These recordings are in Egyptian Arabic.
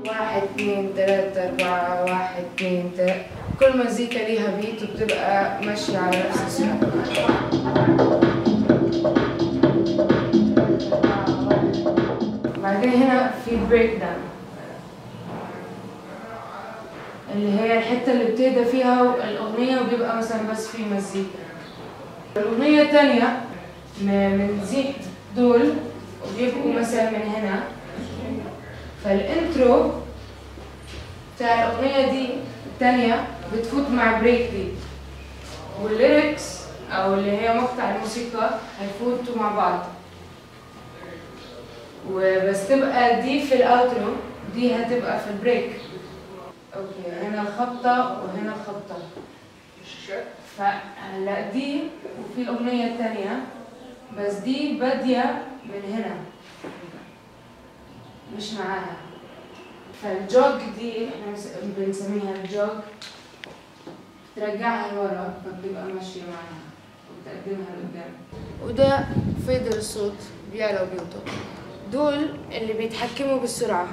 واحد اتنين تلاتة أربعة واحد اتنين تلاتة كل مزيكا ليها بيت وبتبقى ماشية على نفس السرعة بعدين هنا في بريك داون اللي هي الحتة اللي بتهدى فيها الأغنية وبيبقى مثلا بس في مزيكا الأغنية التانية بنزيد دول وبيبقوا مثلا من هنا فالانترو بتاع الأغنية دي التانية بتفوت مع بريك دي والليركس أو اللي هي مقطع الموسيقى هيفوتوا مع بعض وبس تبقى دي في الأوترو دي هتبقى في البريك اوكي هنا الخبطة وهنا الخبطة فهلا دي وفي الأغنية الثانية بس دي بادية من هنا مش معاها فالجوج دي احنا بنس- بنسميها الجوج ترجعها لورا فبتبقى ماشية معاها وبتقدمها لقدام وده فيدر الصوت بيعلى وبيوطى دول اللي بيتحكموا بالسرعة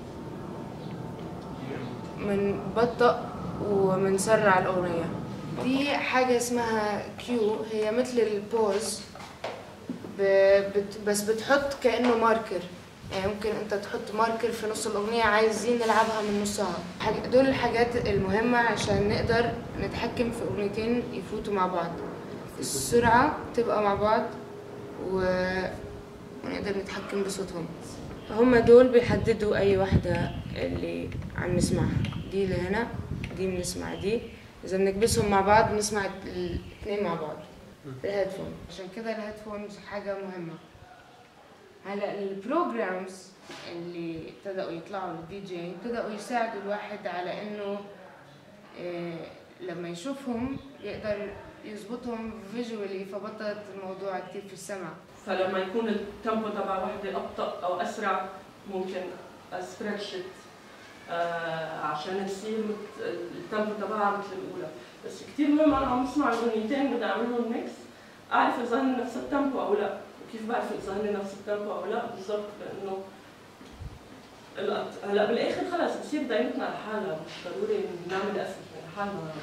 من بطأ ومنسرع الأغنية دي حاجة اسمها كيو هي مثل البوز ب- بت بس بتحط كأنه ماركر يعني ممكن انت تحط ماركر في نص الأغنية عايزين نلعبها من نصها حاج- دول الحاجات المهمة عشان نقدر نتحكم في أغنيتين يفوتوا مع بعض السرعة تبقى مع بعض و... ونقدر نتحكم بصوتهم هما دول بيحددوا أي واحدة اللي عم نسمعها دي اللي هنا دي بنسمع دي إذا بنكبسهم مع بعض بنسمع الاثنين مع بعض بالهيدفون عشان كده الهيدفون حاجة مهمة هلا البروجرامز اللي ابتدأوا يطلعوا للدي جي ابتدأوا يساعدوا الواحد على إنه إيه لما يشوفهم يقدر يظبطهم فيجوالي فبطلت الموضوع كتير في السمع فلما يكون التمبو تبع وحده ابطا او اسرع ممكن استرتش آه عشان تصير مت- التمبو تبعها مثل الاولى بس كثير مهم انا عم بسمع الاغنيتين بدي اعمل لهم ميكس اعرف اذا هن نفس التمبو او لا وكيف بعرف اذا هن نفس التمبو او لا بالضبط لانه الأط- هلا بالاخر خلص بصير دايرتنا لحالها مش ضروري نعمل افكت لحالنا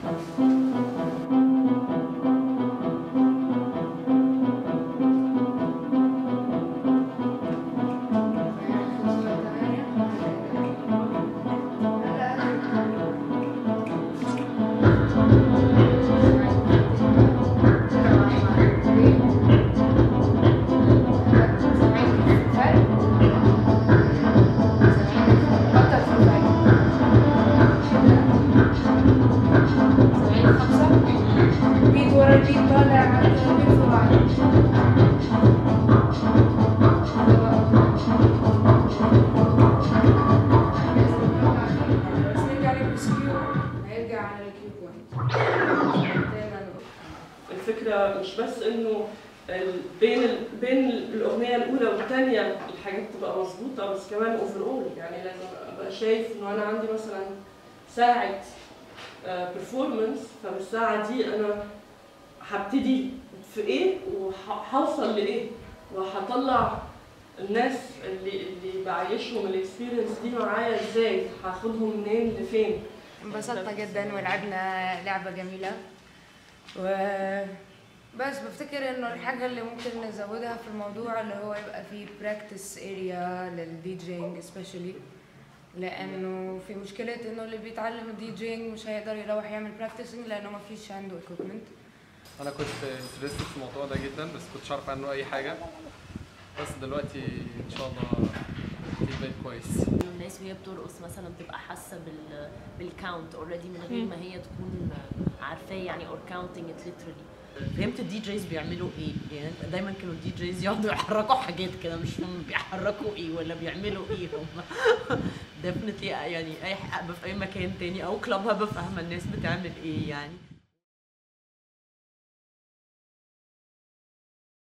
بيت ورا البيت طالع بيت في بعض بس نرجع للكيو هيرجع على الكيو بوينت دايما الفكرة مش بس انه ال- بين ال... بين الاغنية الاولى والثانية الحاجات تبقى مظبوطة بس كمان اوفر اول يعني لازم ابقى شايف انه انا عندي مثلا ساعة برفورمانس فبالساعة دي انا هبتدي في ايه وهوصل لايه وهطلع الناس اللي اللي بعيشهم الاكسبيرينس دي معايا ازاي هاخدهم منين لفين انبسطنا جدا ولعبنا لعبة جميلة و بس بفتكر انه الحاجة اللي ممكن نزودها في الموضوع اللي هو يبقى في براكتس اريا للدي جينج سبيشالي لانه في مشكلة انه اللي بيتعلم الدي جينج مش هيقدر يروح يعمل براكتسنج لانه ما فيش عنده equipment انا كنت انترستد في الموضوع ده جدا بس كنتش عارف عنه اي حاجه بس دلوقتي ان شاء الله التيم بقت كويس إنه الناس وهي بترقص مثلا بتبقى حاسه بال بالكاونت اوريدي من غير ما هي تكون عارفاه يعني اور كاونتنج ات literally فهمت الدي جيز بيعملوا ايه يعني دايما كانوا الدي جيز يقعدوا يحركوا حاجات كده مش فاهم بيحركوا ايه ولا بيعملوا ايه هم ديفنتلي يعني اي ح- أبقى في اي مكان تاني او كلاب هبقى فاهمه الناس بتعمل ايه يعني